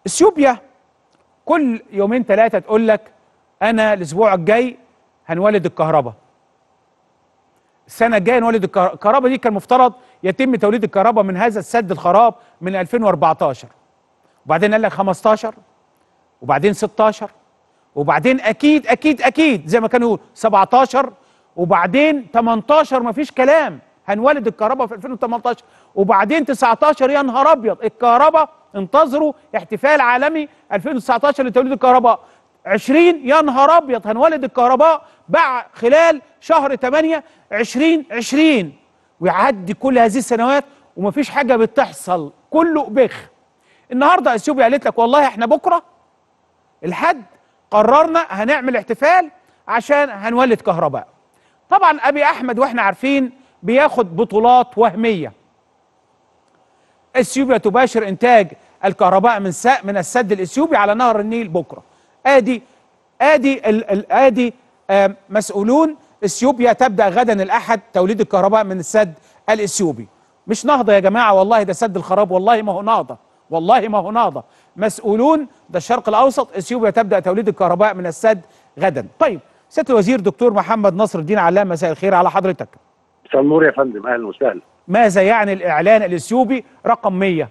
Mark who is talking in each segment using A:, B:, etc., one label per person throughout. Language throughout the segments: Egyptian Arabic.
A: اثيوبيا كل يومين ثلاثه تقول لك انا الاسبوع الجاي هنولد الكهرباء السنه الجايه نولد الكهر- الكهرباء دي كان مفترض يتم توليد الكهرباء من هذا السد الخراب من 2014 وبعدين قال لك 15 وبعدين 16 وبعدين اكيد اكيد اكيد زي ما كانوا يقولوا 17 وبعدين 18 مفيش كلام هنولد الكهرباء في 2018 وبعدين 19 يا نهار ابيض الكهرباء انتظروا احتفال عالمي 2019 لتوليد الكهرباء 20 يا نهار ابيض هنولد الكهرباء بعد خلال شهر 8 2020 ويعدي كل هذه السنوات ومفيش حاجه بتحصل كله بخ النهارده اثيوبيا قالت لك والله احنا بكره الحد قررنا هنعمل احتفال عشان هنولد كهرباء طبعا ابي احمد واحنا عارفين بياخد بطولات وهميه اثيوبيا تباشر انتاج الكهرباء من س... من السد الاثيوبي على نهر النيل بكره ادي ادي ال... ال... ادي آم، مسؤولون اثيوبيا تبدا غدا الاحد توليد الكهرباء من السد الاثيوبي مش نهضه يا جماعه والله ده سد الخراب والله ما هو نهضه والله ما هو نهضه مسؤولون ده الشرق الاوسط اثيوبيا تبدا توليد الكهرباء من السد غدا طيب سياده الوزير دكتور محمد نصر الدين علام مساء الخير على حضرتك
B: مساء النور يا فندم اهلا وسهلا
A: ماذا يعني الاعلان الاثيوبي رقم 100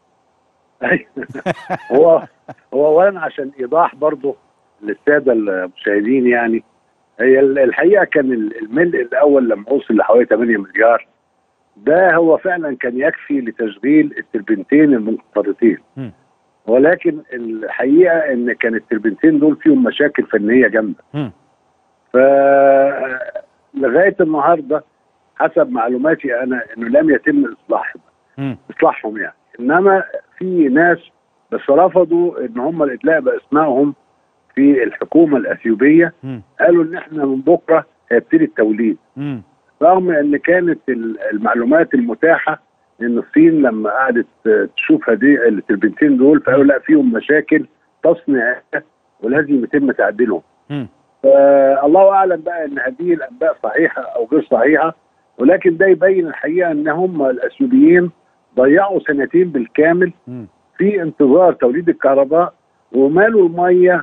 B: هو هو اولا عشان ايضاح برضه للساده المشاهدين يعني هي ال- الحقيقه كان ال- الملء الاول لما وصل لحوالي 8 مليار ده هو فعلا كان يكفي لتشغيل التربينتين المنقطتين
A: مم.
B: ولكن الحقيقه ان كان التربينتين دول فيهم مشاكل فنيه جامده
A: مم.
B: ف لغايه النهارده حسب معلوماتي انا انه لم يتم اصلاحهم
A: مم.
B: اصلاحهم يعني انما في ناس بس رفضوا ان هم الادلاء باسمائهم في الحكومه الاثيوبيه
A: مم.
B: قالوا ان احنا من بكره هيبتدي التوليد
A: مم.
B: رغم ان كانت ال- المعلومات المتاحه ان الصين لما قعدت آه، تشوف هذه التربينتين دول فقالوا لا فيهم مشاكل تصنيعيه ولازم يتم تعديلهم
A: مم.
B: فالله اعلم بقى ان هذه الانباء صحيحه او غير صحيحه ولكن ده يبين الحقيقه ان هم الاثيوبيين ضيعوا سنتين بالكامل
A: مم.
B: في انتظار توليد الكهرباء ومالوا الميه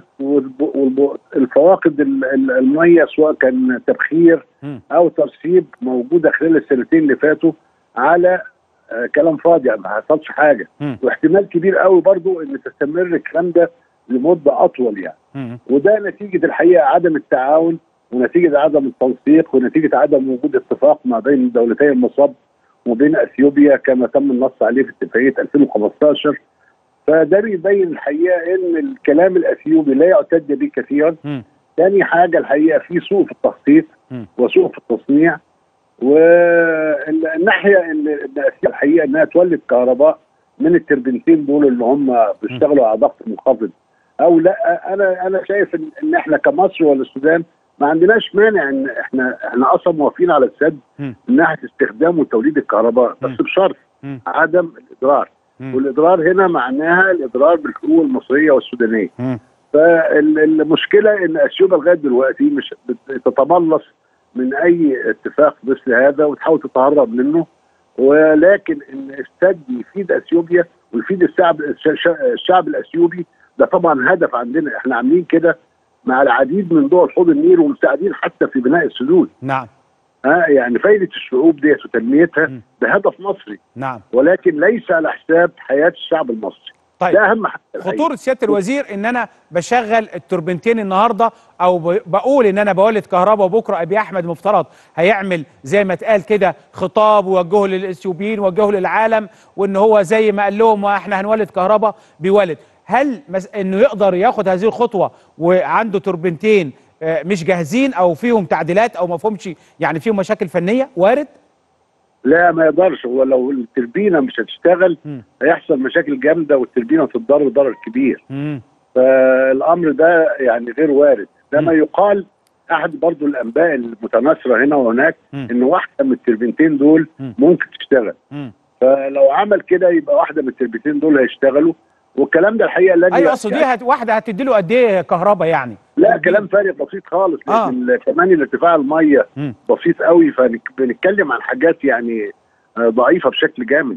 B: والفواقد الميه سواء كان تبخير
A: مم.
B: او ترسيب موجوده خلال السنتين اللي فاتوا على آه، كلام فاضي يعني ما حصلش حاجه
A: مم.
B: واحتمال كبير قوي برضو ان تستمر الكلام ده لمده اطول يعني
A: مم.
B: وده نتيجه الحقيقه عدم التعاون ونتيجه عدم التنسيق ونتيجه عدم وجود اتفاق ما بين دولتي المصب وبين اثيوبيا كما تم النص عليه في اتفاقيه 2015 فده بيبين الحقيقه ان الكلام الاثيوبي لا يعتد به كثيرا
A: مم.
B: ثاني حاجه الحقيقه في سوء في التخطيط
A: مم.
B: وسوء في التصنيع والناحيه ان إن أثيوبيا الحقيقه انها تولد كهرباء من التربينتين دول اللي هم بيشتغلوا على ضغط منخفض او لا انا انا شايف ان, إن احنا كمصر ولا السودان ما عندناش مانع ان احنا احنا اصلا موافقين على السد
A: مم.
B: من ناحيه استخدام وتوليد الكهرباء بس
A: مم.
B: بشرط
A: مم.
B: عدم الاضرار
A: مم.
B: والاضرار هنا معناها الاضرار بالحقوق المصريه والسودانيه
A: مم.
B: فالمشكله ان اثيوبيا لغايه دلوقتي مش بتتملص من اي اتفاق مثل هذا وتحاول تتهرب منه ولكن ان السد يفيد اثيوبيا ويفيد الشعب الش- الشعب الاثيوبي ده طبعا هدف عندنا احنا عاملين كده مع العديد من دول حوض النيل ومساعدين حتى في بناء السدود
A: نعم
B: ها يعني فايده الشعوب ديت وتنميتها
A: م.
B: ده هدف مصري
A: نعم
B: ولكن ليس على حساب حياه الشعب المصري
A: طيب
B: ده اهم حاجه الحقيقة.
A: خطورة سيادة الوزير ان انا بشغل التوربنتين النهاردة او ب- بقول ان انا بولد كهرباء وبكرة ابي احمد مفترض هيعمل زي ما اتقال كده خطاب ووجهه للاثيوبيين ووجهه للعالم وان هو زي ما قال لهم احنا هنولد كهرباء بيولد هل مس... انه يقدر ياخد هذه الخطوة وعنده توربنتين آه، مش جاهزين او فيهم تعديلات او ما فيهمش يعني فيهم مشاكل فنية وارد
B: لا ما يقدرش هو لو التربينه مش هتشتغل
A: مم.
B: هيحصل مشاكل جامده والتربينه تتضرر ضرر كبير
A: مم.
B: فالامر ده يعني غير وارد لما يقال احد برضو الانباء المتناثره هنا وهناك
A: مم.
B: ان واحده من التربينتين دول
A: مم.
B: ممكن تشتغل
A: مم.
B: فلو عمل كده يبقى واحده من التربينتين دول هيشتغلوا والكلام ده الحقيقه لن
A: ايوه
B: يأتي-
A: اصل دي هت... واحده هتدي له قد ايه كهرباء يعني
B: لا كلام فارغ بسيط خالص
A: آه.
B: لكن كمان الارتفاع الميه
A: مم.
B: بسيط قوي فبنتكلم عن حاجات يعني آه، ضعيفه بشكل جامد يعني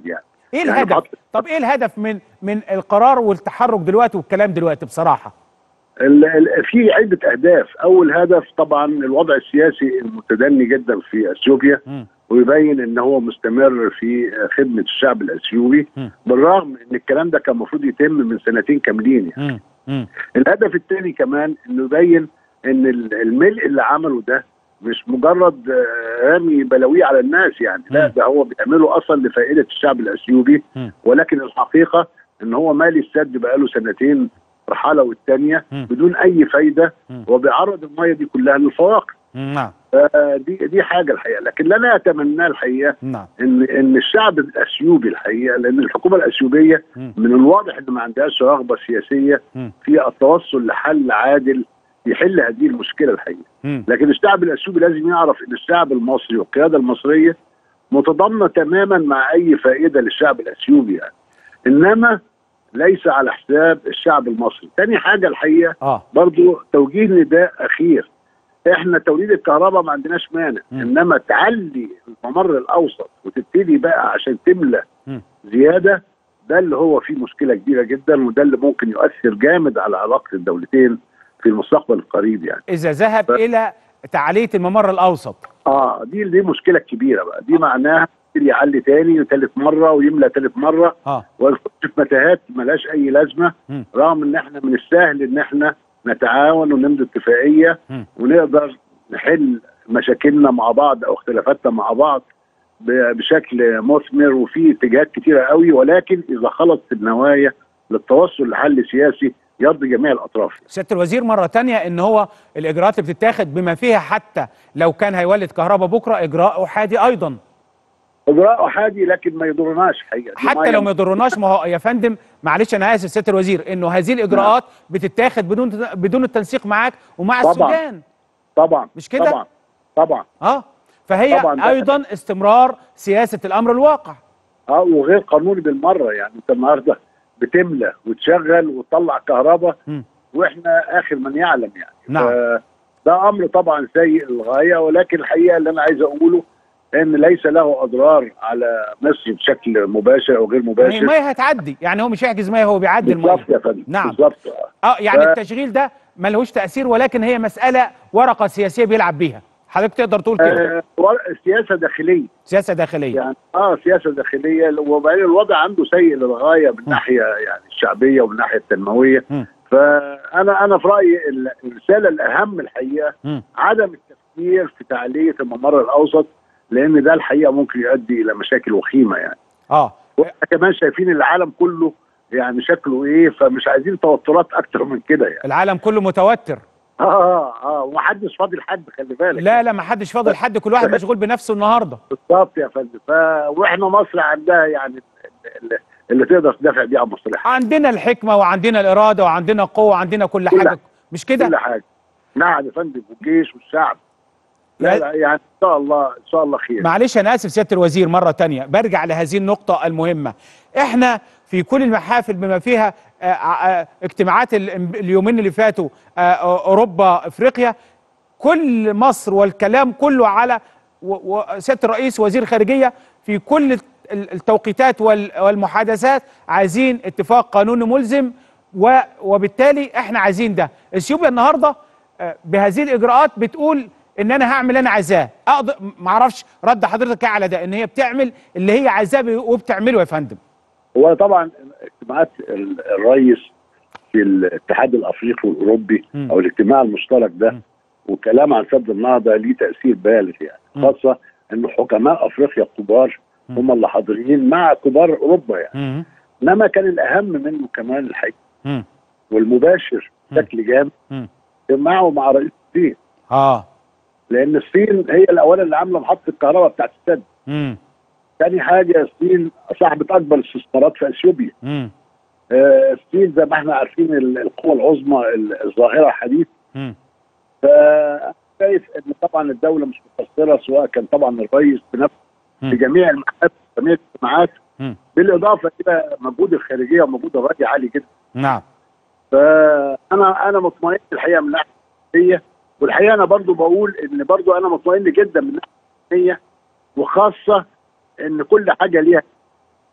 A: ايه
B: يعني
A: الهدف
B: بحط-
A: طب ايه الهدف من من القرار والتحرك دلوقتي والكلام دلوقتي بصراحه
B: ال- ال- في عده اهداف اول هدف طبعا الوضع السياسي المتدني جدا في اثيوبيا
A: مم.
B: ويبين ان هو مستمر في خدمه الشعب الاثيوبي
A: مم.
B: بالرغم ان الكلام ده كان المفروض يتم من سنتين كاملين يعني.
A: مم. مم.
B: الهدف الثاني كمان انه يبين ان ال- الملء اللي عمله ده مش مجرد آه، رمي بلاوي على الناس يعني لا
A: مم.
B: ده هو بيعمله اصلا لفائده الشعب الاثيوبي
A: مم.
B: ولكن الحقيقه ان هو مالي السد بقاله سنتين مرحله والثانيه
A: مم.
B: بدون اي فايده
A: مم.
B: وبيعرض الميه دي كلها للفواقع
A: نعم
B: آه، دي دي حاجه الحقيقه لكن اللي انا اتمناه الحقيقه
A: نعم
B: ان ان الشعب الاثيوبي الحقيقه لان الحكومه الاثيوبيه
A: مم.
B: من الواضح ان ما عندهاش رغبه سياسيه
A: مم.
B: في التوصل لحل عادل يحل هذه المشكله الحقيقه
A: مم.
B: لكن الشعب الاثيوبي لازم يعرف ان الشعب المصري والقياده المصريه متضامنه تماما مع اي فائده للشعب الاثيوبي يعني انما ليس على حساب الشعب المصري تاني حاجه الحقيقه
A: اه
B: برضو توجيه نداء اخير احنا توليد الكهرباء ما عندناش مانع
A: مم.
B: انما تعلي الممر الاوسط وتبتدي بقى عشان تملى
A: مم.
B: زياده ده اللي هو فيه مشكله كبيره جدا وده اللي ممكن يؤثر جامد على علاقه الدولتين في المستقبل القريب يعني
A: اذا ذهب
B: ف-
A: الى تعليه الممر الاوسط
B: اه دي دي مشكله كبيره بقى دي معناها يبتدي يعلي تاني وثالث مره ويملى ثالث مره
A: اه
B: ونخش في متاهات ملهاش اي لازمه
A: مم.
B: رغم ان احنا من السهل ان احنا نتعاون ونمضي اتفاقيه
A: مم.
B: ونقدر نحل مشاكلنا مع بعض او اختلافاتنا مع بعض ب- بشكل مثمر وفي اتجاهات كتيره قوي ولكن اذا خلصت النوايا للتوصل لحل سياسي يرضي جميع الاطراف
A: سياده الوزير مره تانية ان هو الاجراءات اللي بتتاخد بما فيها حتى لو كان هيولد كهرباء بكره اجراء احادي ايضا
B: اجراء احادي لكن ما يضرناش حقيقه دي
A: حتى
B: مية
A: لو ما يضرناش ما هو يا فندم معلش انا اسف سياده الوزير انه هذه الاجراءات بتتاخد بدون بدون التنسيق معاك ومع
B: طبعاً.
A: السودان
B: طبعا
A: مش كده؟
B: طبعا طبعا
A: اه فهي
B: طبعاً ده-
A: ايضا استمرار سياسه الامر الواقع
B: اه وغير قانوني بالمره يعني انت النهارده بتملى وتشغل وتطلع كهرباء
A: مم.
B: واحنا اخر من يعلم يعني
A: نعم.
B: ف- ده امر طبعا سيء للغايه ولكن الحقيقه اللي انا عايز اقوله ان ليس له اضرار على مصر بشكل مباشر او غير
A: ما هي
B: مباشر
A: الميه هتعدي يعني هو مش هيحجز ميه هو بيعدي الميه
B: بالظبط يا فندم
A: نعم.
B: بالظبط آه.
A: اه يعني
B: ف-
A: التشغيل ده ملهوش تاثير ولكن هي مساله ورقه سياسيه بيلعب بيها حضرتك تقدر تقول كده
B: آه ور- سياسه داخليه
A: سياسه داخليه
B: يعني اه سياسه داخليه وبعدين الوضع عنده سيء للغايه من ناحيه يعني الشعبيه ومن ناحيه التنمويه
A: مم.
B: فانا انا في رايي ال- الرساله الاهم الحقيقه
A: مم.
B: عدم التفكير في تعليه الممر الاوسط لان ده الحقيقه ممكن يؤدي الى مشاكل وخيمه يعني
A: اه
B: واحنا كمان شايفين العالم كله يعني شكله ايه فمش عايزين توترات اكتر من كده يعني
A: العالم كله متوتر
B: اه اه ومحدش فاضي لحد خلي بالك
A: لا لا ما حدش فاضل حد كل واحد مشغول بنفسه النهارده
B: بالظبط يا فندم ف... واحنا مصر عندها يعني اللي, اللي تقدر تدافع بيها عن مصالحها
A: عندنا الحكمه وعندنا الاراده وعندنا القوه وعندنا كل
B: كل
A: حاجه
B: حاجة.
A: مش كده
B: كل حاجه نعم يا فندم والجيش والشعب لا
A: يعني-
B: لا يعني ان شاء الله ان شاء الله خير
A: معلش انا اسف سياده الوزير مره تانية برجع لهذه النقطه المهمه احنا في كل المحافل بما فيها آه، آه، اجتماعات ال- اليومين اللي فاتوا آه، اوروبا افريقيا كل مصر والكلام كله على و- وسياده الرئيس وزير الخارجيه في كل ال- التوقيتات وال- والمحادثات عايزين اتفاق قانوني ملزم و- وبالتالي احنا عايزين ده اثيوبيا النهارده آه، بهذه الاجراءات بتقول ان انا هعمل اللي انا عايزاه اقدر ما اعرفش رد حضرتك إيه على ده ان هي بتعمل اللي هي عايزاه ب- وبتعمله يا فندم
B: هو طبعا اجتماعات ال- الرئيس في الاتحاد الافريقي والاوروبي
A: مم.
B: او الاجتماع المشترك ده
A: مم.
B: والكلام عن سد النهضه ليه تاثير بالغ يعني
A: مم.
B: خاصه ان حكماء افريقيا الكبار
A: مم.
B: هم اللي حاضرين مع كبار اوروبا يعني
A: مم.
B: انما كان الاهم منه كمان الحقيقه
A: مم.
B: والمباشر
A: مم.
B: بشكل جامد
A: مم.
B: معه مع رئيس الصين
A: اه
B: لان الصين هي الاولا اللي عامله محطه الكهرباء بتاعت السد
A: مم.
B: ثاني حاجه الصين صاحبه اكبر الاستثمارات في اثيوبيا
A: مم.
B: آه، الصين زي ما احنا عارفين ال- القوى العظمى ال- الظاهره حديث
A: مم.
B: فشايف ان طبعا الدوله مش مقصره سواء كان طبعا الرئيس بنفسه
A: مم.
B: في جميع المحافل جميع الاجتماعات
A: مم.
B: بالاضافه الى مجهود الخارجيه ومجهود الرأي عالي جدا
A: نعم
B: فانا انا مطمئن الحقيقه من الناحيه السياسيه والحقيقه انا برضو بقول ان برضو انا مطمئن جدا من الناحيه السياسيه وخاصه ان كل حاجه ليها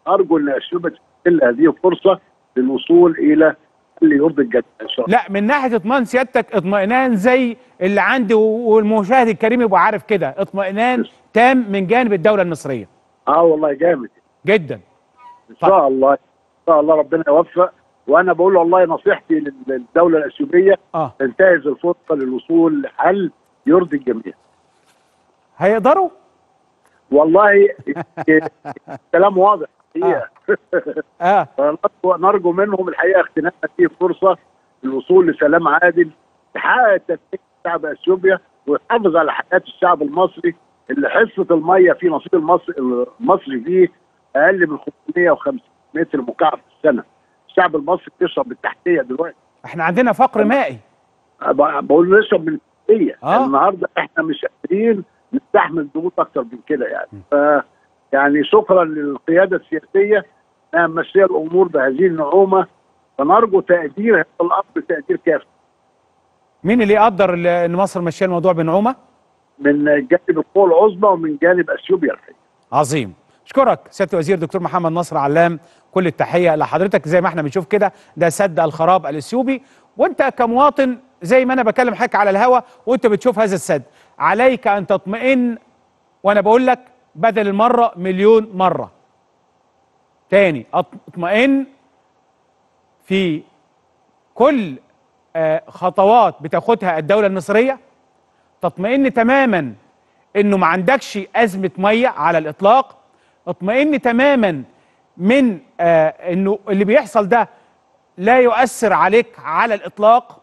B: ارجو ان اثيوبيا تستغل هذه الفرصه للوصول الى اللي يرضي الجميع ان شاء الله
A: لا من ناحيه اطمئنان سيادتك اطمئنان زي اللي عندي والمشاهد الكريم يبقى عارف كده اطمئنان تام من جانب الدوله المصريه
B: اه والله جامد
A: جدا
B: ان شاء الله ان شاء الله ربنا يوفق وانا بقول والله نصيحتي لل- للدوله الاثيوبيه
A: اه
B: تنتهز الفرصه للوصول لحل يرضي الجميع
A: هيقدروا
B: والله كلام واضح الحقيقه
A: اه
B: فنرجو- نرجو منهم الحقيقه اغتنام هذه الفرصه للوصول لسلام عادل يحقق تنميه شعب اثيوبيا ويحافظ على حياه الشعب المصري اللي حصه الميه في نصيب المصري المصري فيه اقل من 550 متر مكعب في السنه. الشعب المصري بيشرب بالتحتيه دلوقتي
A: احنا عندنا فقر مائي
B: ب- بقول نشرب من التحتيه
A: آه.
B: النهارده احنا مش قادرين نستحمل ضغوط اكتر من كده يعني ف يعني شكرا للقياده السياسيه انها ماشيه الامور بهذه النعومه فنرجو تقدير هذا الامر تقدير كافي
A: مين اللي يقدر ال- ان مصر ماشيه الموضوع بنعومه
B: من جانب القوى العظمى ومن جانب اثيوبيا الحقيقه
A: عظيم اشكرك سياده الوزير دكتور محمد نصر علام كل التحيه لحضرتك زي ما احنا بنشوف كده ده سد الخراب الاثيوبي وانت كمواطن زي ما انا بكلم حضرتك على الهوا وانت بتشوف هذا السد عليك ان تطمئن وانا بقول لك بدل المره مليون مره تاني أط- اطمئن في كل آه، خطوات بتاخدها الدوله المصريه تطمئن تماما انه ما عندكش ازمه ميه على الاطلاق اطمئن تماما من آه انه اللي بيحصل ده لا يؤثر عليك على الاطلاق